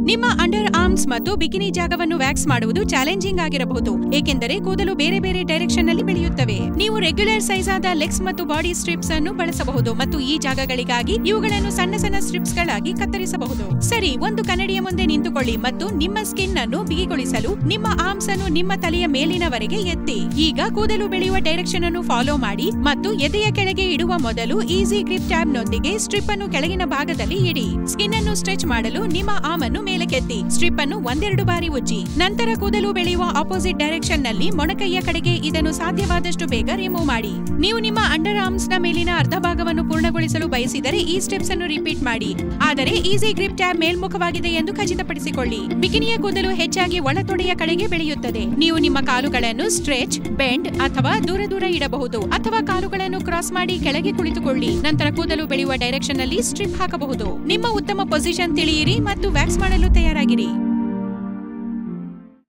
ನಿಮ್ಮ under arms ಮತ್ತು bikini ಜಾಗವನ್ನು ವ್ಯಾಕ್ಸ್ ಮಾಡುವುದು ಚಾಲೆಂಜಿಂಗ್ ಆಗಿರಬಹುದು ಏಕೆಂದರೆ ಕೂದಲು ಬೇರೆ ಬೇರೆ ಡೈರೆಕ್ಷನ್ ನಲ್ಲಿ ಬೆಳೆಯುತ್ತವೆ ನೀವು ರೆಗ್ಯುಲರ್ ಸೈಜ್ ಆದ ಲೆಗ್ಸ್ ಮತ್ತು ಬಾಡಿ ಸ್ಟ್ರಿಪ್ಸ್ ಅನ್ನು ಬಳಸಬಹುದು ಮತ್ತು ಈ ಜಾಗಗಳಿಗಾಗಿ ಇವುಗಳನ್ನು ಸಣ್ಣ ಸಣ್ಣ ಸ್ಟ್ರಿಪ್ಸ್ ಗಳಾಗಿ ಕತ್ತರಿಸಬಹುದು ಸರಿ ಒಂದು ಕನ್ನಡಿಯ ಮುಂದೆ ನಿಂತುಕೊಳ್ಳಿ ಮತ್ತು ನಿಮ್ಮ ಸ್ಕಿನ್ ಅನ್ನು ಬಿಗಿಗೊಳಿಸಲು ನಿಮ್ಮ ಆರ್ಮ್ಸ್ ಅನ್ನು ನಿಮ್ಮ ತಲೆಯ ಮೇಲಿನವರೆಗೆ ಎತ್ತಿ ಈಗ ಕೂದಲು ಬೆಳೆಯುವ ಡೈರೆಕ್ಷನ್ ಅನ್ನು ಫಾಲೋ ಮಾಡಿ ಮತ್ತು ಎದೆಯ ಕೆಳಗೆ ಇಡುವ ಮೊದಲು ಈಸಿ ಗ್ರಿಪ್ ಟ್ಯಾಬ್ ನೊಂದಿಗೆ ಸ್ಟ್ರಿಪ್ ಅನ್ನು ಕೆಳಗಿನ ಭಾಗದಲ್ಲಿ ಇಡಿ ಸ್ಕಿನ್ ಅನ್ನು ಸ್ಟ್ರೆಚ್ ಮಾಡಲು ನಿಮ್ಮ ಆರ್ಮ್ ಅನ್ನು ಮೇಲಕ್ಕೆತ್ತಿ ಸ್ಟ್ರಿಪ್ ಅನ್ನು ಒಂದೆರಡು ಬಾರಿ ಉಜ್ಜಿ ನಂತರ ಕೂದಲು ಬೆಳೆಯುವ ಆಪೋಸಿಟ್ ಡೈರೆಕ್ಷನ್ ನಲ್ಲಿ ಮೊಣಕೈಯ ಕಡೆಗೆ ಇದನ್ನು ಸಾಧ್ಯವಾದಷ್ಟು ಬೇಗ ರಿಮೂವ್ ಮಾಡಿ ನೀವು ನಿಮ್ಮ ಅಂಡರ್ ಆರ್ಮ್ಸ್ ನ ಮೇಲಿನ ಅರ್ಧ ಭಾಗವನ್ನು ಪೂರ್ಣಗೊಳಿಸಲು ಬಯಸಿದರೆ ಈ ಸ್ಟೆಪ್ಸ್ ಅನ್ನು ರಿಪೀಟ್ ಮಾಡಿ ಆದರೆ ಈಸಿ ಗ್ರಿಪ್ ಟ್ಯಾಬ್ ಮೇಲ್ಮುಖವಾಗಿದೆ ಎಂದು ಖಚಿತಪಡಿಸಿಕೊಳ್ಳಿ ಬಿಕಿನಿಯ ಕೂದಲು ಹೆಚ್ಚಾಗಿ ಒಳತೊಡೆಯ ಕಡೆಗೆ ಬೆಳೆಯುತ್ತದೆ ನೀವು ನಿಮ್ಮ ಕಾಲುಗಳನ್ನು ಸ್ಟ್ರೆಚ್ ಬೆಂಡ್ ಅಥವಾ ದೂರ ದೂರ ಇಡಬಹುದು ಅಥವಾ ಕಾಲುಗಳನ್ನು ಕ್ರಾಸ್ ಮಾಡಿ ಕೆಳಗೆ ಕುಳಿತುಕೊಳ್ಳಿ ನಂತರ ಕೂದಲು ಬೆಳೆಯುವ ಡೈರೆಕ್ಷನ್ ನಲ್ಲಿ ಸ್ಟ್ರಿಪ್ ಹಾಕಬಹುದು ನಿಮ್ಮ ಉತ್ತಮ ಪೊಸಿಷನ್ ತಿಳಿಯಿರಿ ಮತ್ತು ವ್ಯಾಕ್ಸ್ ಮಾಡಲು ತಯಾರಾಗಿರಿ